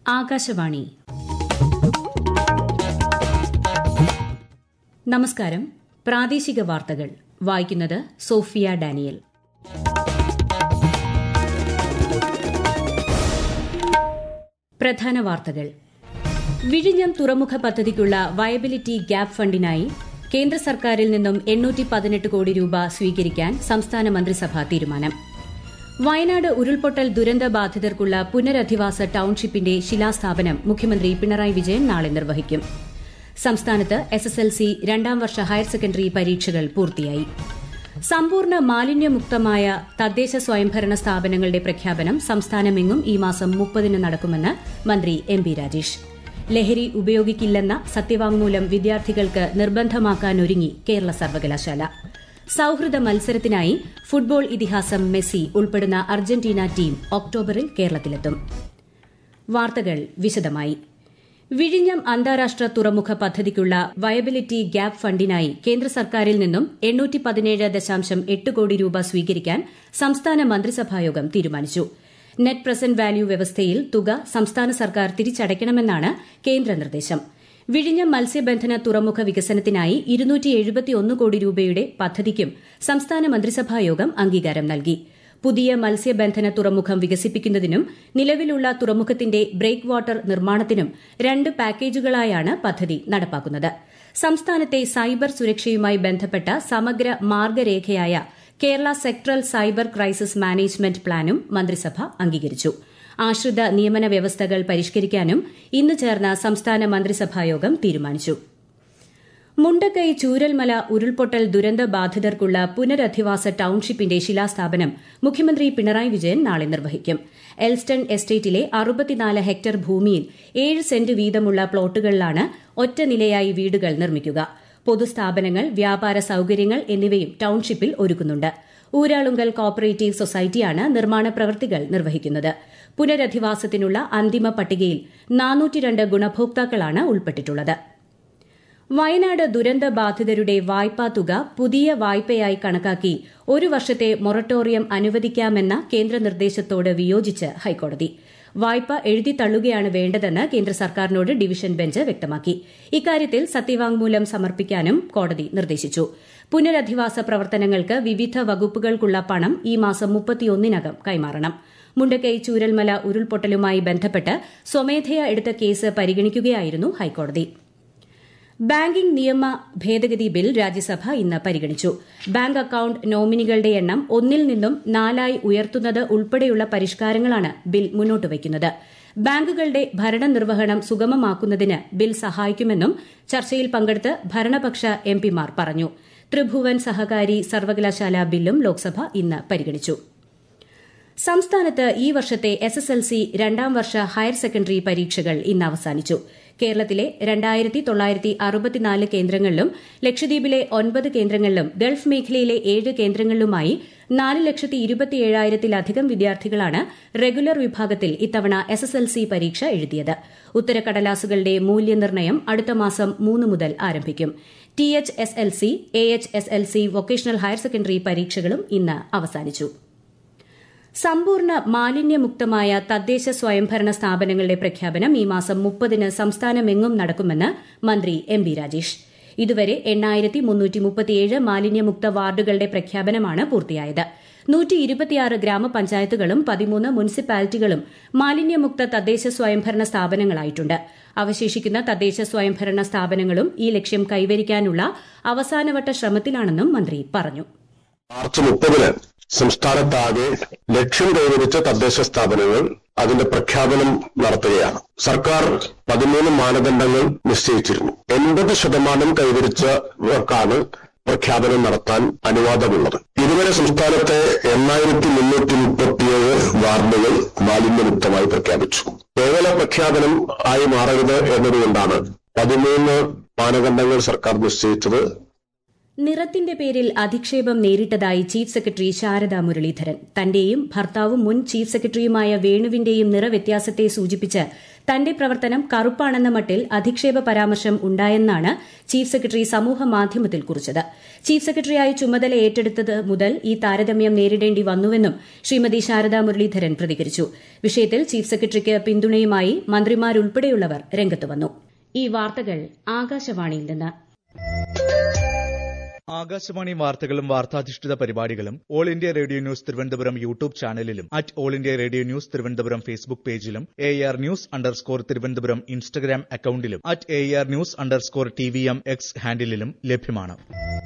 ആകാശവാണി നമസ്കാരം പ്രാദേശിക വാർത്തകൾ വായിക്കുന്നത് സോഫിയ ഡാനിയൽ പ്രധാന വാർത്തകൾ വിഴിഞ്ഞം തുറമുഖ പദ്ധതിക്കുള്ള വയബിലിറ്റി ഗ്യാപ് ഫണ്ടിനായി കേന്ദ്ര സർക്കാരിൽ നിന്നും എണ്ണൂറ്റി പതിനെട്ട് കോടി രൂപ സ്വീകരിക്കാൻ സംസ്ഥാന മന്ത്രിസഭാ തീരുമാനം വയനാട് ഉരുൾപൊട്ടൽ ദുരന്ത ബാധിതർക്കുള്ള പുനരധിവാസ ടൌൺഷിപ്പിന്റെ ശിലാസ്ഥാപനം മുഖ്യമന്ത്രി പിണറായി വിജയൻ നാളെ നിർവഹിക്കും സംസ്ഥാനത്ത് എസ്എസ്എൽസി രണ്ടാം വർഷ ഹയർ സെക്കൻഡറി പരീക്ഷകൾ പൂർത്തിയായി സമ്പൂർണ്ണ മാലിന്യമുക്തമായ തദ്ദേശ സ്വയംഭരണ സ്ഥാപനങ്ങളുടെ പ്രഖ്യാപനം സംസ്ഥാനമെങ്ങും ഈ മാസം മുപ്പതിന് നടക്കുമെന്ന് മന്ത്രി എം ബി രാജേഷ് ലഹരി ഉപയോഗിക്കില്ലെന്ന സത്യവാങ്മൂലം വിദ്യാർത്ഥികൾക്ക് നിർബന്ധമാക്കാനൊരുങ്ങി കേരള സർവകലാശാല സൌഹൃദ മത്സരത്തിനായി ഫുട്ബോൾ ഇതിഹാസം മെസ്സി ഉൾപ്പെടുന്ന അർജന്റീന ടീം ഒക്ടോബറിൽ കേരളത്തിലെത്തും വാർത്തകൾ വിശദമായി വിഴിഞ്ഞം അന്താരാഷ്ട്ര തുറമുഖ പദ്ധതിക്കുള്ള വയബിലിറ്റി ഗ്യാപ് ഫണ്ടിനായി കേന്ദ്ര സർക്കാരിൽ നിന്നും എണ്ണൂറ്റി പതിനേഴ് ദശാംശം എട്ട് കോടി രൂപ സ്വീകരിക്കാൻ സംസ്ഥാന മന്ത്രിസഭായോഗം തീരുമാനിച്ചു നെറ്റ് പ്രസന്റ് വാല്യൂ വ്യവസ്ഥയിൽ തുക സംസ്ഥാന സർക്കാർ തിരിച്ചടയ്ക്കണമെന്നാണ് കേന്ദ്ര നിർദ്ദേശം വിഴിഞ്ഞം മത്സ്യബന്ധന തുറമുഖ വികസനത്തിനായി കോടി രൂപയുടെ പദ്ധതിക്കും സംസ്ഥാന മന്ത്രിസഭായോഗം അംഗീകാരം നൽകി പുതിയ മത്സ്യബന്ധന തുറമുഖം വികസിപ്പിക്കുന്നതിനും നിലവിലുള്ള തുറമുഖത്തിന്റെ ബ്രേക്ക് വാട്ടർ നിർമ്മാണത്തിനും രണ്ട് പാക്കേജുകളായാണ് പദ്ധതി നടപ്പാക്കുന്നത് സംസ്ഥാനത്തെ സൈബർ സുരക്ഷയുമായി ബന്ധപ്പെട്ട സമഗ്ര മാർഗരേഖയായ Kerala sectoral cyber crisis management പ്ലാനും മന്ത്രിസഭ അംഗീകരിച്ചു ആശ്രിത നിയമന വ്യവസ്ഥകൾ പരിഷ്കരിക്കാനും ഇന്ന് ചേർന്ന സംസ്ഥാന മന്ത്രിസഭായോഗം തീരുമാനിച്ചു മുണ്ടക്കൈ ചൂരൽമല ഉരുൾപൊട്ടൽ ദുരന്ത ബാധിതർക്കുള്ള പുനരധിവാസ ടൌൺഷിപ്പിന്റെ ശിലാസ്ഥാപനം മുഖ്യമന്ത്രി പിണറായി വിജയൻ നാളെ നിർവഹിക്കും എൽസ്റ്റൺ എസ്റ്റേറ്റിലെ അറുപത്തിനാല് ഹെക്ടർ ഭൂമിയിൽ ഏഴ് സെന്റ് വീതമുള്ള പ്ലോട്ടുകളിലാണ് ഒറ്റനിലയായി വീടുകൾ നിർമ്മിക്കുക പൊതുസ്ഥാപനങ്ങൾ വ്യാപാര സൌകര്യങ്ങൾ എന്നിവയും ടൌൺഷിപ്പിൽ ഒരുക്കുന്നുണ്ട് ഊരാളുങ്കൽ കോപ്പറേറ്റീവ് സൊസൈറ്റിയാണ് നിർമ്മാണ പ്രവൃത്തികൾ നിർവഹിക്കുന്നത് പുനരധിവാസത്തിനുള്ള അന്തിമ പട്ടികയിൽ നാനൂറ്റിരണ്ട് ഗുണഭോക്താക്കളാണ് ഉൾപ്പെട്ടിട്ടുള്ളത് വയനാട് ദുരന്ത ബാധിതരുടെ വായ്പാ തുക പുതിയ വായ്പയായി കണക്കാക്കി ഒരു വർഷത്തെ മൊറട്ടോറിയം അനുവദിക്കാമെന്ന കേന്ദ്ര നിർദ്ദേശത്തോട് വിയോജിച്ച് ഹൈക്കോടതി വായ്പ എഴുതിത്തള്ളുകയാണ് വേണ്ടതെന്ന് കേന്ദ്ര സർക്കാരിനോട് ഡിവിഷൻ ബെഞ്ച് വ്യക്തമാക്കി ഇക്കാര്യത്തിൽ സത്യവാങ്മൂലം സമർപ്പിക്കാനും കോടതി നിർദ്ദേശിച്ചു പുനരധിവാസ പ്രവർത്തനങ്ങൾക്ക് വിവിധ വകുപ്പുകൾക്കുള്ള പണം ഈ മാസം മുപ്പത്തിയൊന്നിനകം കൈമാറണം മുണ്ടക്കൈ ചൂരൽമല ഉരുൾപൊട്ടലുമായി ബന്ധപ്പെട്ട് സ്വമേധയാ എടുത്ത കേസ് പരിഗണിക്കുകയായിരുന്നു ഹൈക്കോടതി ബാങ്കിംഗ് നിയമ ഭേദഗതി ബിൽ രാജ്യസഭ ഇന്ന് പരിഗണിച്ചു ബാങ്ക് അക്കൌണ്ട് നോമിനികളുടെ എണ്ണം ഒന്നിൽ നിന്നും നാലായി ഉയർത്തുന്നത് ഉൾപ്പെടെയുള്ള പരിഷ്കാരങ്ങളാണ് ബിൽ മുന്നോട്ട് വയ്ക്കുന്നത് ബാങ്കുകളുടെ ഭരണനിർവഹണം സുഗമമാക്കുന്നതിന് ബിൽ സഹായിക്കുമെന്നും ചർച്ചയിൽ പങ്കെടുത്ത് ഭരണപക്ഷ എംപിമാർ പറഞ്ഞു ത്രിഭുവൻ സഹകാരി സർവകലാശാല ബില്ലും ലോക്സഭ ഇന്ന് പരിഗണിച്ചു സംസ്ഥാനത്ത് ഈ വർഷത്തെ എസ്എസ്എൽസി രണ്ടാം വർഷ ഹയർ സെക്കൻഡറി പരീക്ഷകൾ ഇന്ന് അവസാനിച്ചു കേരളത്തിലെ രണ്ടായിരത്തി തൊള്ളായിരത്തി അറുപത്തിനാല് കേന്ദ്രങ്ങളിലും ലക്ഷദ്വീപിലെ ഒൻപത് കേന്ദ്രങ്ങളിലും ഗൾഫ് മേഖലയിലെ ഏഴ് കേന്ദ്രങ്ങളിലുമായി നാല് ലക്ഷത്തി ഇരുപത്തിയേഴായിരത്തിലധികം വിദ്യാർത്ഥികളാണ് റെഗുലർ വിഭാഗത്തിൽ ഇത്തവണ എസ്എസ്എൽസി പരീക്ഷ എഴുതിയത് ഉത്തരക്കടലാസുകളുടെ മൂല്യനിർണ്ണയം അടുത്ത മാസം മൂന്ന് മുതൽ ആരംഭിക്കും T H S L C A H S L C vocational higher secondary പരീക്ഷകളും ഇന്ന് അവസാനിച്ചു സമ്പൂർണ്ണ മാലിന്യമുക്തമായ തദ്ദേശ സ്വയംഭരണ സ്ഥാപനങ്ങളുടെ പ്രഖ്യാപനം ഈ മാസം മുപ്പതിന് സംസ്ഥാനമെങ്ങും നടക്കുമെന്ന് മന്ത്രി എം ബി രാജേഷ് ഇതുവരെ എണ്ണായിരത്തി മുന്നൂറ്റി മുപ്പത്തിയേഴ് മാലിന്യമുക്ത വാർഡുകളുടെ പ്രഖ്യാപനമാണ് പൂർത്തിയായത് നൂറ്റി ഇരുപത്തിയാറ് ഗ്രാമപഞ്ചായത്തുകളും പതിമൂന്ന് മുനിസിപ്പാലിറ്റികളും മാലിന്യമുക്ത തദ്ദേശ സ്വയംഭരണ സ്ഥാപനങ്ങളായിട്ടുണ്ട് അവശേഷിക്കുന്ന തദ്ദേശ സ്വയംഭരണ സ്ഥാപനങ്ങളും ഈ ലക്ഷ്യം കൈവരിക്കാനുള്ള അവസാനവട്ട ശ്രമത്തിലാണെന്നും മന്ത്രി പറഞ്ഞു മാർച്ച് മുപ്പതിന് സംസ്ഥാനത്താകെ ലക്ഷ്യം കൈവരിച്ച തദ്ദേശ സ്ഥാപനങ്ങൾ അതിന്റെ പ്രഖ്യാപനം നടത്തുകയാണ് സർക്കാർ പതിമൂന്ന് മാനദണ്ഡങ്ങൾ നിശ്ചയിച്ചിരുന്നു എൺപത് ശതമാനം കൈവരിച്ചവർക്കാണ് പ്രഖ്യാപനം നടത്താൻ അനുവാദമുള്ളത് ഇതുവരെ സംസ്ഥാനത്തെ എണ്ണായിരത്തി മുന്നൂറ്റി മുപ്പത്തിയേഴ് വാർഡുകൾ മാലിന്യമുക്തമായി പ്രഖ്യാപിച്ചു കേവല പ്രഖ്യാപനം ആയി മാറരുത് എന്നതുകൊണ്ടാണ് പതിമൂന്ന് മാനദണ്ഡങ്ങൾ സർക്കാർ നിശ്ചയിച്ചത് നിറത്തിന്റെ പേരിൽ അധിക്ഷേപം നേരിട്ടതായി ചീഫ് സെക്രട്ടറി ശാരദാ മുരളീധരൻ തന്റെയും ഭർത്താവും മുൻ ചീഫ് സെക്രട്ടറിയുമായ വേണുവിന്റെയും നിറവ്യത്യാസത്തെ സൂചിപ്പിച്ച് തന്റെ പ്രവർത്തനം കറുപ്പാണെന്ന മട്ടിൽ അധിക്ഷേപ പരാമർശം ഉണ്ടായെന്നാണ് ചീഫ് സെക്രട്ടറി സമൂഹ മാധ്യമത്തിൽ കുറിച്ചത് ചീഫ് സെക്രട്ടറിയായി ചുമതല ഏറ്റെടുത്തത് മുതൽ ഈ താരതമ്യം നേരിടേണ്ടി വന്നുവെന്നും ശ്രീമതി ശാരദാ മുരളീധരൻ പ്രതികരിച്ചു വിഷയത്തിൽ ചീഫ് സെക്രട്ടറിക്ക് പിന്തുണയുമായി മന്ത്രിമാരുൾപ്പെടെയുള്ളവർ രംഗത്ത് വന്നു ഈ വാർത്തകൾ ആകാശവാണിയിൽ നിന്ന് ആകാശവാണി വാർത്തകളും വാർത്താധിഷ്ഠിത പരിപാടികളും All India Radio news Thiruvananthapuram YouTube ചാനലിലും at All India Radio news Thiruvananthapuram Facebook പേജിലും A R news underscore Thiruvananthapuram Instagram അക്കൌണ്ടിലും at A R news underscore T V M X ഹാൻഡിലും ലഭ്യമാണ്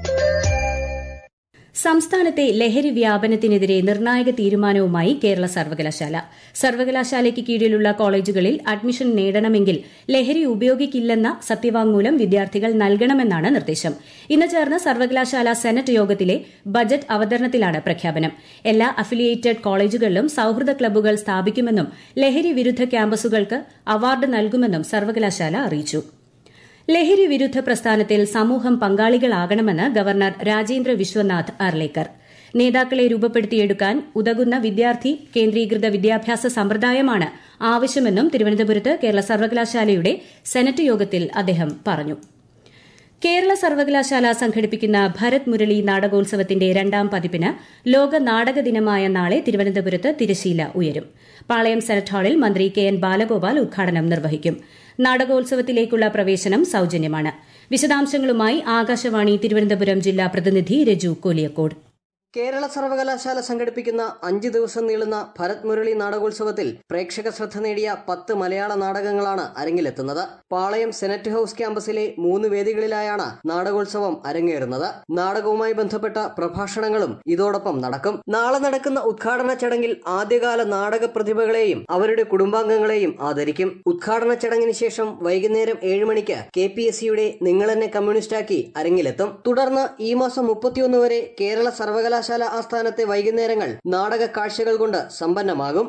സംസ്ഥാനത്തെ ലഹരി വ്യാപനത്തിനെതിരെ നിർണായക തീരുമാനവുമായി കേരള സർവകലാശാല സർവകലാശാലയ്ക്ക് കീഴിലുള്ള കോളേജുകളിൽ അഡ്മിഷൻ നേടണമെങ്കിൽ ലഹരി ഉപയോഗിക്കില്ലെന്ന സത്യവാങ്മൂലം വിദ്യാർത്ഥികൾ നൽകണമെന്നാണ് നിർദ്ദേശം ഇന്ന് ചേർന്ന സർവകലാശാല സെനറ്റ് യോഗത്തിലെ ബജറ്റ് അവതരണത്തിലാണ് പ്രഖ്യാപനം എല്ലാ അഫിലിയേറ്റഡ് കോളേജുകളിലും സൌഹൃദ ക്ലബ്ബുകൾ സ്ഥാപിക്കുമെന്നും ലഹരി വിരുദ്ധ ക്യാമ്പസുകൾക്ക് അവാർഡ് നൽകുമെന്നും സർവകലാശാല അറിയിച്ചു ലഹരി വിരുദ്ധ പ്രസ്ഥാനത്തിൽ സമൂഹം പങ്കാളികളാകണമെന്ന് ഗവർണർ രാജേന്ദ്ര വിശ്വനാഥ് അർലേക്കർ നേതാക്കളെ രൂപപ്പെടുത്തിയെടുക്കാൻ ഉതകുന്ന വിദ്യാർത്ഥി കേന്ദ്രീകൃത വിദ്യാഭ്യാസ സമ്പ്രദായമാണ് ആവശ്യമെന്നും തിരുവനന്തപുരത്ത് കേരള സർവകലാശാലയുടെ സെനറ്റ് യോഗത്തിൽ അദ്ദേഹം പറഞ്ഞു കേരള സർവകലാശാല സംഘടിപ്പിക്കുന്ന ഭരത് മുരളി നാടകോത്സവത്തിന്റെ രണ്ടാം പതിപ്പിന് ലോക നാടക ദിനമായ നാളെ തിരുവനന്തപുരത്ത് തിരശീല ഉയരും പാളയം സെനറ്റ് ഹാളിൽ മന്ത്രി കെ എൻ ബാലഗോപാൽ ഉദ്ഘാടനം നിർവഹിക്കും നാടകോത്സവത്തിലേക്കുള്ള പ്രവേശനം സൌജന്യമാണ് വിശദാംശങ്ങളുമായി ആകാശവാണി തിരുവനന്തപുരം ജില്ലാ പ്രതിനിധി രജു കോലിയക്കോട് കേരള സർവകലാശാല സംഘടിപ്പിക്കുന്ന അഞ്ച് ദിവസം നീളുന്ന ഭരത് മുരളി നാടകോത്സവത്തിൽ പ്രേക്ഷക ശ്രദ്ധ നേടിയ പത്ത് മലയാള നാടകങ്ങളാണ് അരങ്ങിലെത്തുന്നത് പാളയം സെനറ്റ് ഹൌസ് ക്യാമ്പസിലെ മൂന്ന് വേദികളിലായാണ് നാടകോത്സവം അരങ്ങേറുന്നത് നാടകവുമായി ബന്ധപ്പെട്ട പ്രഭാഷണങ്ങളും ഇതോടൊപ്പം നടക്കും നാളെ നടക്കുന്ന ഉദ്ഘാടന ചടങ്ങിൽ ആദ്യകാല നാടക പ്രതിഭകളെയും അവരുടെ കുടുംബാംഗങ്ങളെയും ആദരിക്കും ഉദ്ഘാടന ചടങ്ങിന് ശേഷം വൈകുന്നേരം ഏഴ് മണിക്ക് കെ പി എസ് സിയുടെ നിങ്ങളെന്നെ കമ്മ്യൂണിസ്റ്റാക്കി അരങ്ങിലെത്തും തുടർന്ന് ഈ മാസം മുപ്പത്തിയൊന്ന് വരെ കേരള സർവകലാശാല സർവകലാശാല ആസ്ഥാനത്തെ വൈകുന്നേരങ്ങൾ നാടക കാഴ്ചകൾ കൊണ്ട് സമ്പന്നമാകും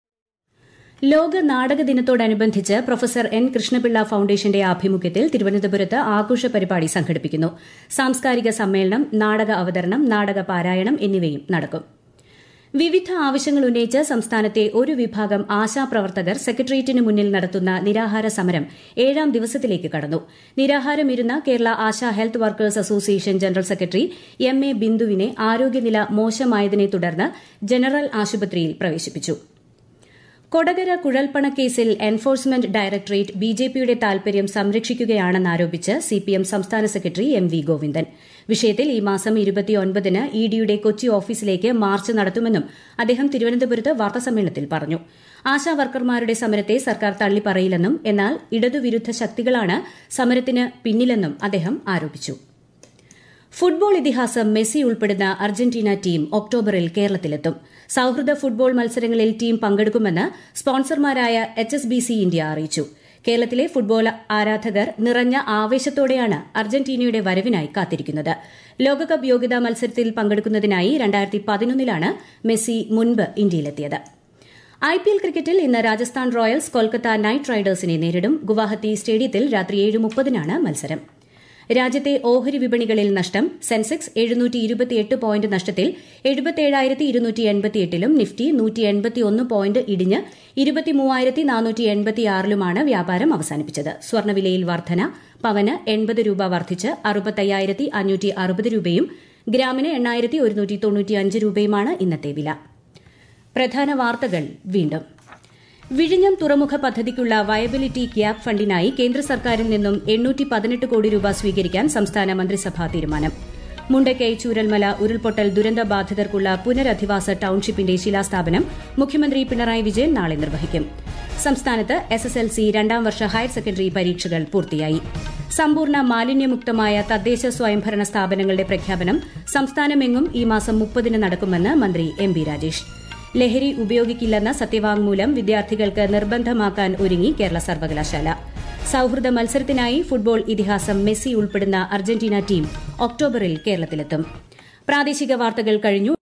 ലോക നാടക ദിനത്തോടനുബന്ധിച്ച് പ്രൊഫസർ എൻ കൃഷ്ണപിള്ള ഫൌണ്ടേഷന്റെ ആഭിമുഖ്യത്തിൽ തിരുവനന്തപുരത്ത് ആഘോഷ പരിപാടി സംഘടിപ്പിക്കുന്നു സാംസ്കാരിക സമ്മേളനം നാടക അവതരണം നാടക പാരായണം എന്നിവയും നടക്കും വിവിധ ആവശ്യങ്ങൾ ഉന്നയിച്ച് സംസ്ഥാനത്തെ ഒരു വിഭാഗം ആശാപ്രവർത്തകർ സെക്രട്ടേറിയറ്റിന് മുന്നിൽ നടത്തുന്ന നിരാഹാര സമരം ഏഴാം ദിവസത്തിലേക്ക് കടന്നു നിരാഹാരമിരുന്ന Kerala Asha health workers association general secretary M A ബിന്ദുവിനെ ആരോഗ്യനില മോശമായതിനെ തുടർന്ന് ജനറൽ ആശുപത്രിയിൽ പ്രവേശിപ്പിച്ചു കൊടകര കുഴൽപ്പണക്കേസിൽ എൻഫോഴ്സ്മെന്റ് ഡയറക്ടറേറ്റ് ബിജെപിയുടെ താൽപര്യം സംരക്ഷിക്കുകയാണെന്നാരോപിച്ച് സിപിഎം സംസ്ഥാന സെക്രട്ടറി എം വി ഗോവിന്ദൻ വിഷയത്തിൽ ഈ മാസം ഇരുപത്തിയൊൻപതിന് ഇഡിയുടെ കൊച്ചി ഓഫീസിലേക്ക് മാർച്ച് നടത്തുമെന്നും അദ്ദേഹം തിരുവനന്തപുരത്ത് വാർത്താസമ്മേളനത്തിൽ പറഞ്ഞു ആശാ വർക്കർമാരുടെ സമരത്തെ സർക്കാർ തള്ളിപ്പറയില്ലെന്നും എന്നാൽ ഇടതുവിരുദ്ധ ശക്തികളാണ് സമരത്തിന് പിന്നിലെന്നും അദ്ദേഹം ആരോപിച്ചു ഫുട്ബോൾ ഇതിഹാസം മെസ്സി ഉൾപ്പെടുന്ന അർജന്റീന ടീം ഒക്ടോബറിൽ കേരളത്തിലെത്തും സൌഹൃദ ഫുട്ബോൾ മത്സരങ്ങളിൽ ടീം പങ്കെടുക്കുമെന്ന് സ്പോൺസർമാരായ H S B C India അറിയിച്ചു കേരളത്തിലെ ഫുട്ബോൾ ആരാധകർ നിറഞ്ഞ ആവേശത്തോടെയാണ് അർജന്റീനയുടെ വരവിനായി കാത്തിരിക്കുന്നത് ലോകകപ്പ് യോഗ്യതാ മത്സരത്തിൽ പങ്കെടുക്കുന്നതിനായി രണ്ടായിരത്തി പതിനൊന്നിലാണ് മെസ്സി മുൻപ് ഇന്ത്യയിലെത്തിയത് ഐ പി എൽ ക്രിക്കറ്റിൽ ഇന്ന് രാജസ്ഥാൻ റോയൽസ് കൊൽക്കത്ത നൈറ്റ് റൈഡേഴ്സിനെ നേരിടും ഗുവാഹത്തി സ്റ്റേഡിയത്തിൽ രാത്രി ഏഴ് മുപ്പതിനാണ് മത്സരം രാജ്യത്തെ ഓഹരി വിപണികളിൽ നഷ്ടം സെൻസെക്സ് എഴുന്നൂറ്റി ഇരുപത്തിയെട്ട് പോയിന്റ് നഷ്ടത്തിൽ എഴുപത്തിയേഴായിരത്തി ഇരുന്നൂറ്റി എൺപത്തിയെട്ടിലും നിഫ്റ്റി നൂറ്റി എൺപത്തിയൊന്ന് പോയിന്റ് ഇടിഞ്ഞ് ഇരുപത്തിമൂവായിരത്തി നാനൂറ്റി എൺപത്തിയാറിലുമാണ് വ്യാപാരം അവസാനിപ്പിച്ചത് സ്വർണ്ണവിലയിൽ വർധന പവന് എൺപത് രൂപ വർദ്ധിച്ച് അറുപത്തയ്യായിരത്തി അഞ്ഞൂറ്റി അറുപത് രൂപയും ഗ്രാമിന് എണ്ണായിരത്തി ഒരുന്നൂറ്റി തൊണ്ണൂറ്റിയഞ്ച് രൂപയുമാണ് ഇന്നത്തെ വില പ്രധാന വാർത്തകൾ വീണ്ടും വിഴിഞ്ഞം തുറമുഖ പദ്ധതിക്കുള്ള വയബിലിറ്റി ഗ്യാപ് ഫണ്ടിനായി കേന്ദ്ര സർക്കാരിൽ നിന്നും എണ്ണൂറ്റി പതിനെട്ട് കോടി രൂപ സ്വീകരിക്കാൻ സംസ്ഥാന മന്ത്രിസഭാ തീരുമാനം മുണ്ടക്കൈ ചൂരൽമല ഉരുൾപൊട്ടൽ ദുരന്ത ബാധിതർക്കുള്ള പുനരധിവാസ ടൌൺഷിപ്പിന്റെ ശിലാസ്ഥാപനം മുഖ്യമന്ത്രി പിണറായി വിജയൻ നാളെ നിർവഹിക്കും സംസ്ഥാനത്ത് എസ് എസ് എൽ സി രണ്ടാം വർഷ ഹയർ സെക്കൻഡറി പരീക്ഷകൾ പൂർത്തിയായി സമ്പൂർണ്ണ മാലിന്യമുക്തമായ തദ്ദേശ സ്വയംഭരണ സ്ഥാപനങ്ങളുടെ പ്രഖ്യാപനം സംസ്ഥാനമെങ്ങും ഈ മാസം മുപ്പതിന് നടക്കുമെന്ന് മന്ത്രി എം ബി രാജേഷ് ലഹരി ഉപയോഗിക്കില്ലെന്ന സത്യവാങ്മൂലം വിദ്യാർത്ഥികൾക്ക് നിർബന്ധമാക്കാൻ ഒരുങ്ങി കേരള സർവകലാശാല സൌഹൃദ മത്സരത്തിനായി ഫുട്ബോൾ ഇതിഹാസം മെസ്സി ഉൾപ്പെടുന്ന അർജന്റീന ടീം ഒക്ടോബറിൽ കേരളത്തിലെത്തും പ്രാദേശിക വാർത്തകൾ കഴിഞ്ഞു